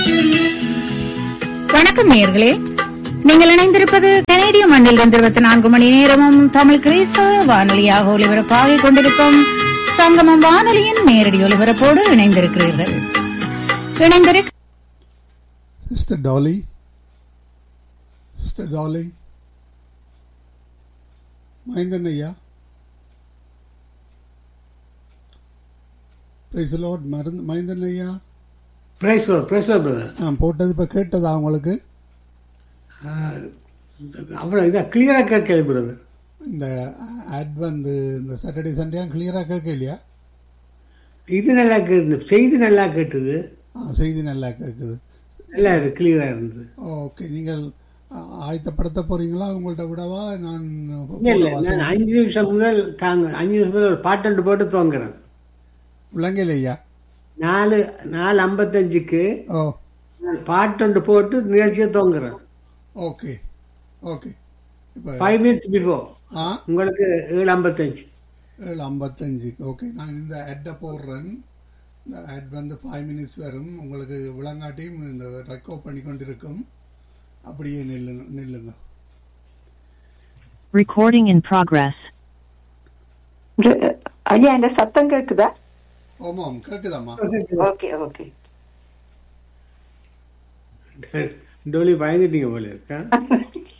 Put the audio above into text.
வணக்கம் நேயர்களே நீங்கள் இணைந்திருப்பது கனேடிய மண்ணில் இருபத்தி நான்கு மணி நேரமும் தமிழ் கிரீஸ்தவ வானொலியாக ஒலிபரப்பாகிக் கொண்டிருக்கும் சங்கமம் வானொலியின் நேரடி ஒலிபரப்போடு இணைந்திருக்கிறீர்கள் இணைந்திருக்க Sister Dolly. Sister Dolly. மைந்தன் ஐயா பிரைஸ் லார்ட் மருந்து மைந்தன் ஐயா பிரைஸ் பிரைஸ் பிரதர் நான் போட்டது இப்போ கேட்டதா உங்களுக்கு அவ்வளோ இதாக கிளியராக கேட்கல பிரதர் இந்த ஆட் வந்து இந்த சாட்டர்டே சண்டே கிளியராக கேட்க இல்லையா இது நல்லா கேட்டு செய்தி நல்லா கேட்டுது ஆ, செய்தி நல்லா கேட்குது நல்லா இது கிளியராக இருந்தது ஓகே நீங்கள் ஆ, ஆயத்தப்படுத்த போறீங்களா உங்கள்ட்ட விடவா நான் இல்லை இல்லை போடவா? நான் அஞ்சு நிமிஷம் முதல் தாங்க அஞ்சு நிமிஷம் முதல் ஒரு பாட்டு போட்டு துவங்குறேன் விளங்கல ஐயா நாலு நாலு ஐம்பத்தஞ்சுக்கு ஓ நான் பாட்டு போட்டு நிகழ்ச்சியை துவங்குறேன் ஓகே ஓகே இப்போ ஃபைவ் மினிட்ஸ் பிஃபோர் ஆ உங்களுக்கு ஏழு ஐம்பத்தஞ்சு ஏழு ஐம்பத்தஞ்சு ஓகே நான் இந்த அட்டை போடுறேன் இந்த அட் வந்து ஃபைவ் மினிட்ஸ் வரும் உங்களுக்கு விளங்காட்டியும் இந்த ரெக்கார்ட் பண்ணி கொண்டிருக்கும் அப்படியே நில்லுங்க நில்லுங்க Recording in progress. ரு- ஐயா இந்த சத்தம் கேக்குதா ஓமாம் கேட்குதாம்மா ஓகே ஓகே டோலி பயந்துட்டீங்க போல இருக்கா